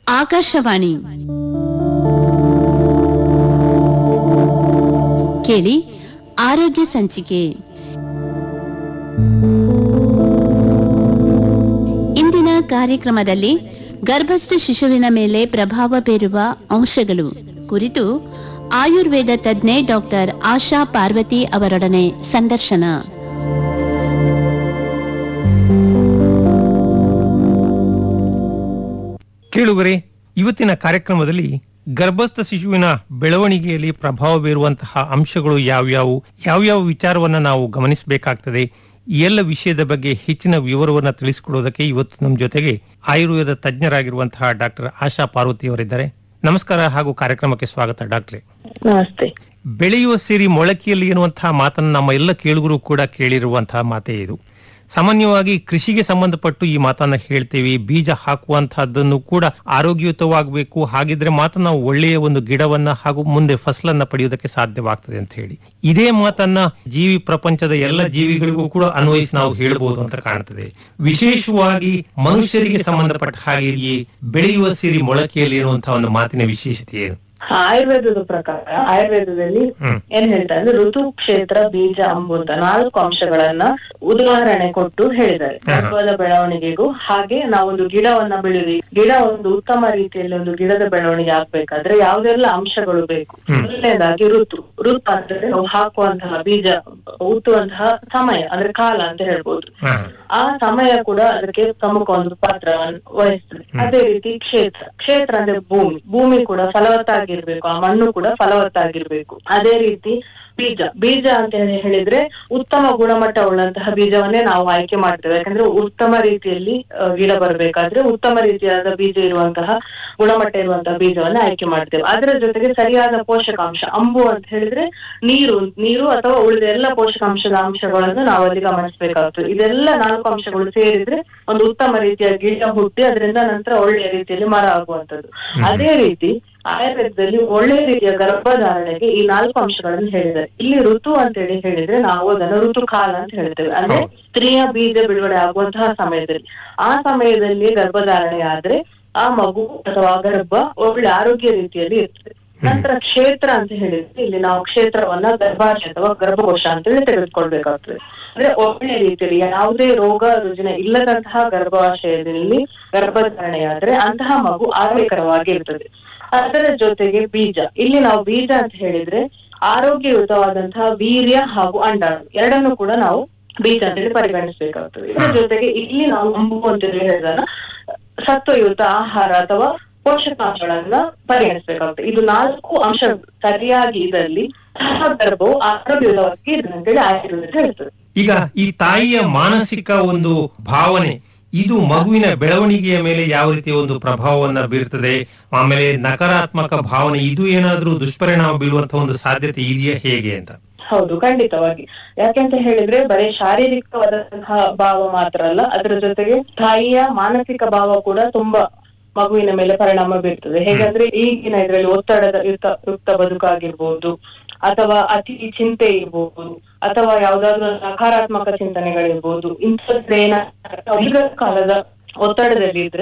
ಆಕಾಶವಾಣಿ ಕೇಳಿ ಆರೋಗ್ಯ ಸಂಚಿಕೆ ಇಂದಿನ ಕಾರ್ಯಕ್ರಮದಲ್ಲಿ ಗರ್ಭಸ್ಥ ಶಿಶುವಿನ ಮೇಲೆ ಪ್ರಭಾವ ಬೀರುವ ಅಂಶಗಳು ಕುರಿತು ಆಯುರ್ವೇದ ತಜ್ಞೆ ಡಾಕ್ಟರ್ ಆಶಾ ಪಾರ್ವತಿ ಅವರೊಡನೆ ಸಂದರ್ಶನ ಕೇಳುಗರೆ ಇವತ್ತಿನ ಕಾರ್ಯಕ್ರಮದಲ್ಲಿ ಗರ್ಭಸ್ಥ ಶಿಶುವಿನ ಬೆಳವಣಿಗೆಯಲ್ಲಿ ಪ್ರಭಾವ ಬೀರುವಂತಹ ಅಂಶಗಳು ಯಾವ್ಯಾವು ಯಾವ್ಯಾವ ವಿಚಾರವನ್ನ ನಾವು ಗಮನಿಸಬೇಕಾಗ್ತದೆ ಈ ಎಲ್ಲ ವಿಷಯದ ಬಗ್ಗೆ ಹೆಚ್ಚಿನ ವಿವರವನ್ನ ತಿಳಿಸಿಕೊಡೋದಕ್ಕೆ ಇವತ್ತು ನಮ್ಮ ಜೊತೆಗೆ ಆಯುರ್ವೇದ ತಜ್ಞರಾಗಿರುವಂತಹ ಡಾಕ್ಟರ್ ಆಶಾ ಪಾರ್ವತಿ ಅವರಿದ್ದಾರೆ ನಮಸ್ಕಾರ ಹಾಗೂ ಕಾರ್ಯಕ್ರಮಕ್ಕೆ ಸ್ವಾಗತ ಡಾಕ್ಟ್ರೆ ನಮಸ್ತೆ ಬೆಳೆಯುವ ಸಿರಿ ಮೊಳಕೆಯಲ್ಲಿ ಎನ್ನುವಂತಹ ಮಾತನ್ನು ನಮ್ಮ ಎಲ್ಲ ಕೇಳುಗರು ಕೂಡ ಕೇಳಿರುವಂತಹ ಮಾತೇ ಇದು ಸಾಮಾನ್ಯವಾಗಿ ಕೃಷಿಗೆ ಸಂಬಂಧಪಟ್ಟು ಈ ಮಾತನ್ನ ಹೇಳ್ತೇವೆ ಬೀಜ ಹಾಕುವಂತಹದ್ದನ್ನು ಕೂಡ ಆರೋಗ್ಯಯುತವಾಗಬೇಕು ಹಾಗಿದ್ರೆ ಮಾತ್ರ ನಾವು ಒಳ್ಳೆಯ ಒಂದು ಗಿಡವನ್ನ ಹಾಗೂ ಮುಂದೆ ಫಸಲನ್ನ ಪಡೆಯುವುದಕ್ಕೆ ಸಾಧ್ಯವಾಗ್ತದೆ ಅಂತ ಹೇಳಿ ಇದೇ ಮಾತನ್ನ ಜೀವಿ ಪ್ರಪಂಚದ ಎಲ್ಲ ಜೀವಿಗಳಿಗೂ ಕೂಡ ಅನ್ವಯಿಸಿ ನಾವು ಹೇಳ್ಬೋದು ಅಂತ ಕಾಣ್ತದೆ ವಿಶೇಷವಾಗಿ ಮನುಷ್ಯರಿಗೆ ಸಂಬಂಧಪಟ್ಟ ಹಾಗೆ ಈ ಬೆಳೆಯುವ ಸಿರಿ ಮೊಳಕೆಯಲ್ಲಿ ಎನ್ನುವಂತಹ ಒಂದು ಮಾತಿನ ವಿಶೇಷತೆ ಏನು ಆಯುರ್ವೇದದ ಪ್ರಕಾರ ಆಯುರ್ವೇದದಲ್ಲಿ ಹ್ಮ್. ಏನ್ ಹೇಳ್ತಾರೆ ಅಂದ್ರೆ ಋತು ಕ್ಷೇತ್ರ ಬೀಜ ಅಂಬು ಅಂತ ನಾಲ್ಕು ಅಂಶಗಳನ್ನ ಉದಾಹರಣೆ ಕೊಟ್ಟು ಹೇಳಿದ್ದಾರೆ ಹಾ. ಗರ್ಭದ ಬೆಳವಣಿಗೆಗೂ ಹಾಗೆ ನಾವೊಂದು ಗಿಡವನ್ನ ಬೆಳೆದಿ ಗಿಡ ಒಂದು ಉತ್ತಮ ರೀತಿಯಲ್ಲಿ ಒಂದು ಗಿಡದ ಬೆಳವಣಿಗೆ ಆಗ್ಬೇಕಾದ್ರೆ ಯಾವ್ದೆಲ್ಲ ಅಂಶಗಳು ಬೇಕು ಹ್ಮ್. ಮೊದಲನೇದಾಗಿ ಋತು ಋತು ಅಂದ್ರೆ ನಾವು ಹಾಕುವಂತಹ ಬೀಜ ಹುಟ್ಟುವಂತಹ ಸಮಯ ಅಂದ್ರೆ ಕಾಲ ಅಂತ ಹೇಳ್ಬೋದು ಹಾ. ಆ ಸಮಯ ಕೂಡ ಅದಕ್ಕೆ ಪ್ರಮುಖ ಒಂದು ಪಾತ್ರವನ್ನು ವಹಿಸ್ತದೆ ಅದೇ ರೀತಿ ಕ್ಷೇತ್ರ ಕ್ಷೇತ್ರ ಅಂದ್ರೆ ಭೂಮಿ ಭೂಮಿ ಕೂಡ ಫಲವತ್ತಾಗಿರ್ಬೇಕು ಆ ಮಣ್ಣು ಕೂಡ ಫಲವತ್ತಾಗಿರ್ಬೇಕು ಅದೇ ರೀತಿ ಬೀಜ ಬೀಜ ಅಂತ ಹೇಳಿ ಹೇಳಿದ್ರೆ ಉತ್ತಮ ಗುಣಮಟ್ಟ ಉಳ್ಳಂತಹ ಬೀಜವನ್ನೇ ನಾವು ಆಯ್ಕೆ ಮಾಡ್ತೇವೆ ಯಾಕಂದ್ರೆ ಉತ್ತಮ ರೀತಿಯಲ್ಲಿ ಆ, ಗಿಡ ಬರ್ಬೇಕಾದ್ರೆ ಉತ್ತಮ ರೀತಿಯಾದ ಬೀಜ ಇರುವಂತಹ ಗುಣಮಟ್ಟ ಇರುವಂತಹ ಬೀಜವನ್ನ ಆಯ್ಕೆ ಮಾಡ್ತೇವೆ ಅದರ ಜೊತೆಗೆ ಸರಿಯಾದ ಪೋಷಕಾಂಶ ಅಂಬು ಅಂತ ಹೇಳಿದ್ರೆ ನೀರು ನೀರು ಅಥವಾ ಉಳಿದ ಎಲ್ಲ ಪೋಷಕಾಂಶದ ಅಂಶಗಳನ್ನು ನಾವು ಅಲ್ಲಿ ಗಮನಿಸಬೇಕಾಗ್ತದೆ ಇದೆಲ್ಲ ನಾಲ್ಕು ಅಂಶಗಳು ಸೇರಿದ್ರೆ ಒಂದು ಉತ್ತಮ ರೀತಿಯ ಗಿಡ ಹುಟ್ಟಿ ಅದರಿಂದ ನಂತರ ಒಳ್ಳೆಯ ರೀತಿಯಲ್ಲಿ ಮರ ಆಗುವಂತದ್ದು ಅದೇ ರೀತಿ ಆಯುರ್ವೇದದಲ್ಲಿ ಒಳ್ಳೆ ರೀತಿಯ ಗರ್ಭಧಾರಣೆಗೆ ಈ ನಾಲ್ಕು ಅಂಶಗಳನ್ನು ಹೇಳಿದ್ದಾರೆ ಇಲ್ಲಿ ಋತು ಅಂತ ಹೇಳಿ ಹೇಳಿದ್ರೆ ನಾವು ಅದನ್ನು ಋತುಕಾಲ ಅಂತ ಹೇಳ್ತೇವೆ ಅಂದ್ರೆ ಸ್ತ್ರೀಯ ಬೀಜ ಬಿಡುಗಡೆ ಆಗುವಂತಹ ಸಮಯದಲ್ಲಿ ಆ ಸಮಯದಲ್ಲಿ ಗರ್ಭಧಾರಣೆ ಆದ್ರೆ ಆ ಮಗು ಅಥವಾ ಗರ್ಭ ಒಳ್ಳೆ ಆರೋಗ್ಯ ರೀತಿಯಲ್ಲಿ ಇರ್ತದೆ ನಂತರ ಕ್ಷೇತ್ರ ಅಂತ ಹೇಳಿದ್ರೆ ಇಲ್ಲಿ ನಾವು ಕ್ಷೇತ್ರವನ್ನ ಗರ್ಭಾಶಯ ಅಥವಾ ಗರ್ಭಕೋಶ ಅಂತ ಹೇಳಿ ತೆಗೆದುಕೊಳ್ಬೇಕಾಗ್ತದೆ ಅಂದ್ರೆ ಒಳ್ಳೆ ರೀತಿಯಲ್ಲಿ ಯಾವುದೇ ರೋಗ ರುಜಿನ ಇಲ್ಲದಂತಹ ಗರ್ಭಾಶಯದಲ್ಲಿ ಗರ್ಭಧಾರಣೆಯಾದ್ರೆ ಅಂತಹ ಮಗು ಆರೋಗ್ಯಕರವಾಗಿ ಇರ್ತದೆ ಅದರ ಜೊತೆಗೆ ಬೀಜ ಇಲ್ಲಿ ನಾವು ಬೀಜ ಅಂತ ಹೇಳಿದ್ರೆ ಆರೋಗ್ಯಯುತವಾದಂತಹ ವೀರ್ಯ ಹಾಗೂ ಅಂಡಾಣು ಎರಡನ್ನು ಕೂಡ ನಾವು ಬೀಜ ಅಂತ ಹೇಳಿ ಪರಿಗಣಿಸಬೇಕಾಗ್ತದೆ ಇದರ ಜೊತೆಗೆ ಇಲ್ಲಿ ನಾವು ಅಂಬು ಅಂತ ಹೇಳಿ ಹೇಳಿದಾಗ ಸತ್ವಯುತ ಆಹಾರ ಅಥವಾ ಪೋಷಕಾಂಶಗಳನ್ನ ಪರಿಗಣಿಸಬೇಕಾಗುತ್ತೆ ಇದು ನಾಲ್ಕು ಅಂಶ ಸರಿಯಾಗಿ ಇದ್ದಲ್ಲಿ ಸಹ ಗರ್ಭವು ಆರೋಗ್ಯಯುತವಾಗಿ ಇದೆ ಅಂತೇಳಿ ಆಯುರ್ವೇದ ಹೇಳ್ತದೆ ಈಗ ಈ ತಾಯಿಯ ಮಾನಸಿಕ ಒಂದು ಭಾವನೆ ಇದು ಮಗುವಿನ ಬೆಳವಣಿಗೆಯ ಮೇಲೆ ಯಾವ ರೀತಿಯ ಒಂದು ಪ್ರಭಾವವನ್ನ ಬೀರ್ತದೆ ಆಮೇಲೆ ನಕಾರಾತ್ಮಕ ಭಾವನೆ ಇದು ಏನಾದ್ರೂ ದುಷ್ಪರಿಣಾಮ ಬೀಳುವಂತಹ ಒಂದು ಸಾಧ್ಯತೆ ಇದೆಯಾ ಹೇಗೆ ಅಂತ ಹೌದು ಖಂಡಿತವಾಗಿ ಯಾಕೆಂತ ಹೇಳಿದ್ರೆ ಬರೀ ಶಾರೀರಿಕವಾದಂತಹ ಭಾವ ಮಾತ್ರ ಅಲ್ಲ ಅದರ ಜೊತೆಗೆ ತಾಯಿಯ ಮಾನಸಿಕ ಭಾವ ಕೂಡ ತುಂಬಾ ಮಗುವಿನ ಮೇಲೆ ಪರಿಣಾಮ ಬೀರ್ತದೆ ಹೇಗಂದ್ರೆ ಈಗಿನ ಇದರಲ್ಲಿ ಒತ್ತಡದ ಯುಕ್ತ ಯುಕ್ತ ಬದುಕಾಗಿರ್ಬೋದು ಅಥವಾ ಅತಿ ಚಿಂತೆ ಇರ್ಬೋದು ಅಥವಾ ಯಾವ್ದಾದ್ರು ನಕಾರಾತ್ಮಕ ಚಿಂತನೆಗಳಿರ್ಬೋದು ಇಂಥದ್ದೇನ ದೀರ್ಘಕಾಲದ ಒತ್ತಡದಲ್ಲಿ ಇದ್ರೆ